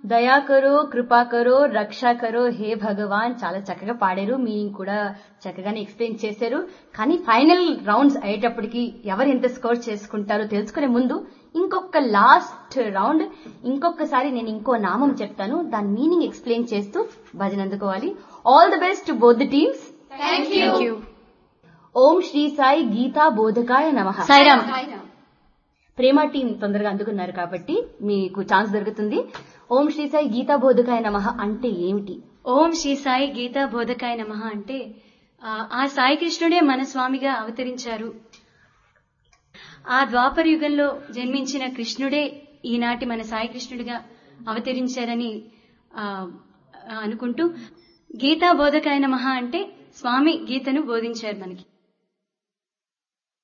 దయా కరో కృపా కరో రక్షా కరో హే భగవాన్ చాలా చక్కగా పాడారు మీనింగ్ కూడా చక్కగానే ఎక్స్ప్లెయిన్ చేశారు కానీ ఫైనల్ రౌండ్స్ అయ్యేటప్పటికి ఎవరు ఎంత స్కోర్ చేసుకుంటారో తెలుసుకునే ముందు ఇంకొక లాస్ట్ రౌండ్ ఇంకొకసారి నేను ఇంకో నామం చెప్తాను దాని మీనింగ్ ఎక్స్ప్లెయిన్ చేస్తూ భజన అందుకోవాలి all the best both the teams thank you ఓం శ్రీ సాయి గీతా బోధకాయ నమ సాయిరామ్ ప్రేమ టీం తొందరగా అందుకున్నారు కాబట్టి మీకు ఛాన్స్ దొరుకుతుంది ఓం శ్రీ సాయి గీతా బోధకాయ నమ అంటే ఏమిటి ఓం శ్రీ సాయి గీతా బోధకాయ నమ అంటే ఆ, ఆ సాయి కృష్ణుడే మన స్వామిగా అవతరించారు ఆ ద్వాపర యుగంలో జన్మించిన కృష్ణుడే ఈనాటి మన సాయి కృష్ణుడిగా అవతరించారని ఆ, అనుకుంటూ గీతా బోధకాయ నమ అంటే స్వామి గీతను బోధించారు మనకి